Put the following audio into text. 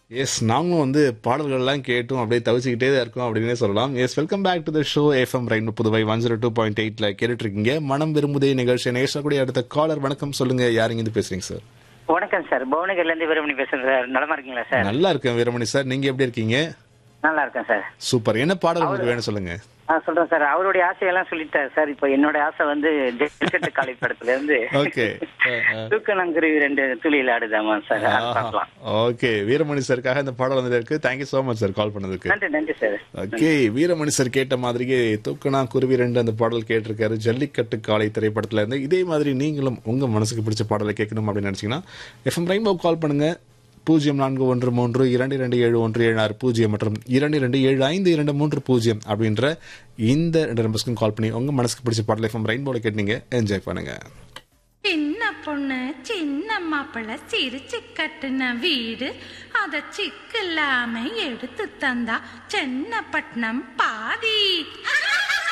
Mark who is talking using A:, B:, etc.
A: S நாங்களும் வந்து பாடல்கள்லாம் கேட்டும் அப்படியே தவிச்சுக்கிட்டே தான் இருக்கோம் அப்படின்னே சொல்லலாம் yes welcome back to the show FM rain Puduvai one zero two point எயிட்ல கேட்டுட்டு இருக்கீங்க மனம் விரும்புதே நிகழ்ச்சி நேசக்கூடிய அடுத்த காலர் வணக்கம் சொல்லுங்க யாருங்க இருந்து பேசுறீங்க சார்
B: வணக்கம் சார் புவனகிரில இருந்து வீரமணி பேசுறேன் சார் நலமா இருக்கீங்களா சார்
A: நல்லா இருக்கேன் வீரமணி சார் நீங்க எப்படி இருக்கீங்க
B: நல்லா இருக்கேன் சார்
A: சூப்பர் என்ன பாடல் உங்களுக்கு வேணும் சொல்லுங்க
B: ஆ சொல்றேன் சார் அவருடைய ஆசையெல்லாம் சொல்லிட்டாரு சார் இப்போ என்னோட ஆசை வந்து ஜெயிக்கட்டு காலை படத்துல இருந்து
A: ஓகே
B: தூக்கணங்குருவி ரெண்டு துளியில் ஆடுதாமா சார் அது பார்க்கலாம்
A: ஓகே வீரமணி சாருக்காக இந்த பாடல் வந்து இருக்கு thank you so much sir call பண்ணதுக்கு
B: நன்றி நன்றி சார்
A: ஓகே வீரமணி சார் கேட்ட மாதிரியே தூக்கணா குருவி ரெண்டு அந்த பாடல் கேட்டிருக்காரு ஜல்லிக்கட்டு காலை திரைப்படத்துல இருந்து இதே மாதிரி நீங்களும் உங்க மனசுக்கு பிடிச்ச பாடலை கேட்கணும் அப்படின்னு நினைச்சீங்கன்னா எஃப்எம் ரெயின்போ கால் பண்ணுங்க பூஜ்ஜியம் நான்கு ஒன்று மூன்று இரண்டு இரண்டு ஏழு ஒன்று ஏழு ஆறு பூஜ்ஜியம் மற்றும் இரண்டு இரண்டு ஏழு ஐந்து இரண்டு மூன்று பூஜ்ஜியம் அப்படின்ற இந்த ரெண்டு நம்பர்ஸ்க்கும் கால் பண்ணி உங்க மனசுக்கு பிடிச்ச பாடல் எஃப்எம் ரெயின்போல கேட்டீங்க என்ஜாய் பண்ணுங்க
C: சின்ன பொண்ணு சின்ன மாப்பிள்ள சிரிச்சு கட்டுன வீடு அத சிக்கில்லாம எடுத்து தந்தா சென்னப்பட்டினம் பாதி